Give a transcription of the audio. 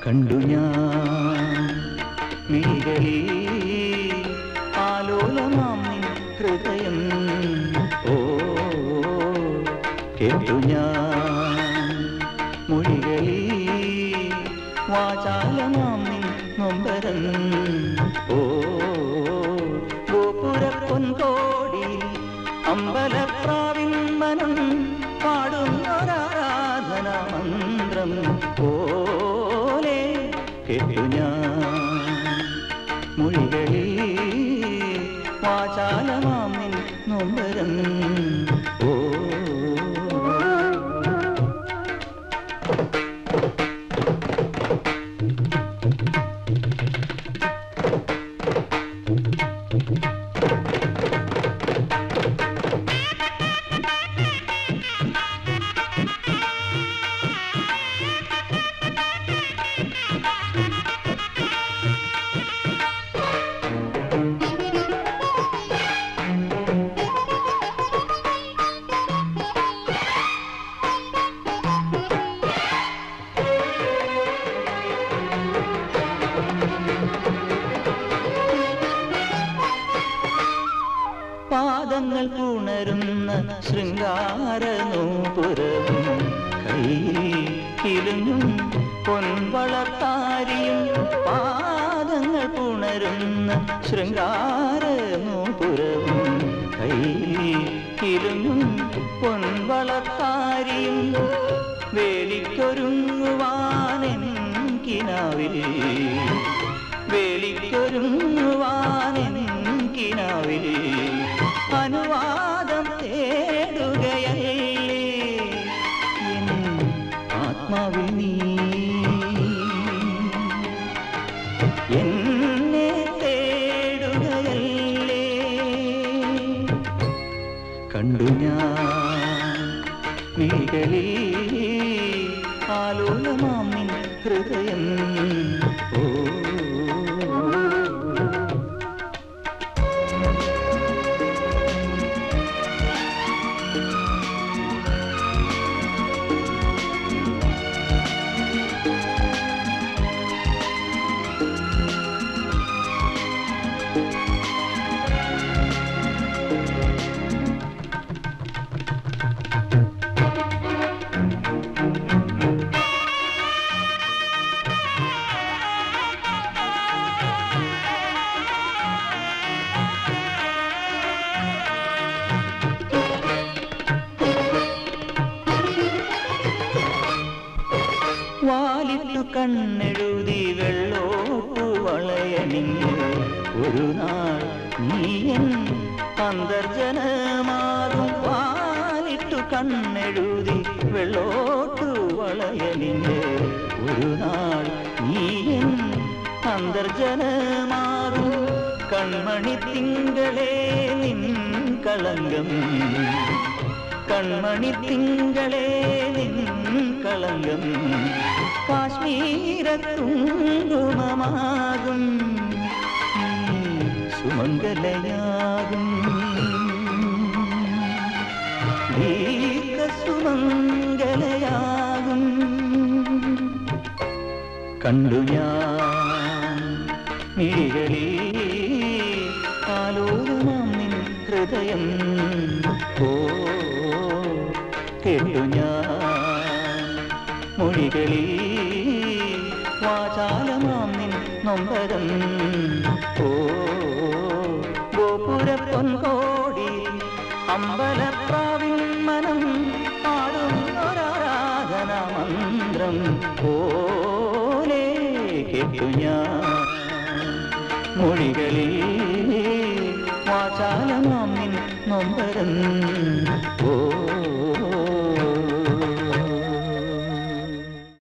കണ്ടു ഞാൻ മിഴികളിൽ ആലോലമാം നിൻ ഹൃദയം ഓ കേട്ടു ഞാൻ മൊഴികളിൽ വാചാലമാം നിൻ നൊമ്പരം ഓ ഗോപുരപ്പൊൻകോടി അമ്പലപ്രാവിൻ മനം പാടുന്നൊരാരാധന മന്ത്രം പോലെ കേട്ടു ഞാൻ മൊഴികളിൽ വാചാലമാം നിൻ നൊമ്പരം ഓ പാദങ്ങൾ പുണരുന്ന ശൃംഗാരനൂപുരവും കയ്യിൽ കിലുങ്ങും പൊൻവളത്താരിയും പാദങ്ങൾ പുണരുന്ന ശൃംഗാരനൂപുരവും കയ്യിൽ കിലുങ്ങും പൊൻവളത്താരിയും വേലിക്കൊരുങ്ങുവാനെൻ കിനാവിൽ വേലിക്കൊരുങ്ങുവാനെൻ കിനാവിൽ അനുവാദം തേടുകയല്ലേ എൻ ആത്മാവിൽ നീ എന്നെ തേടുകയല്ലേ കണ്ടു ഞാൻ മിഴികളിൽ ആലോലമാം നിൻ ഹൃദയം ഓ വാലിട്ടു കണ്ണെഴുതി വെള്ളോട്ടു വളയണിഞ്ഞ് ഒരു നാൾ നീയൻ അന്തർജനമാകും വാലിട്ടു കണ്ണെഴുതി വെള്ളോട്ടു വളയണിഞ്ഞ് ഒരു നാൾ നീയൻ അന്തർജനമാകും കൺമണി തിങ്കളേ നിൻ കളങ്കം കൺമണി തിങ്കളേ നിൻ കളങ്കം കാശ്മീര കുങ്കുമമാകും നീ സുമംഗലയാകും ദീർഘ സുമംഗലയാകും കണ്ടു ഞാൻ മിഴികളിൽ ആലോകമാം നിൻ ഹൃദയം ഓ കേട്ടു ഞാൻ മൊഴികളിൽ വാചാലമാം നിൻ നൊമ്പരം ഓ ഗോപുരപ്പൊൻകോടി അമ്പലപ്രാവിൻ മനം പാടും ഒരാരാധന മന്ത്രം പോലെ കേട്ടു ഞാൻ മൊഴികളിൽ വാചാലമാം നിൻ നൊമ്പരം ഓ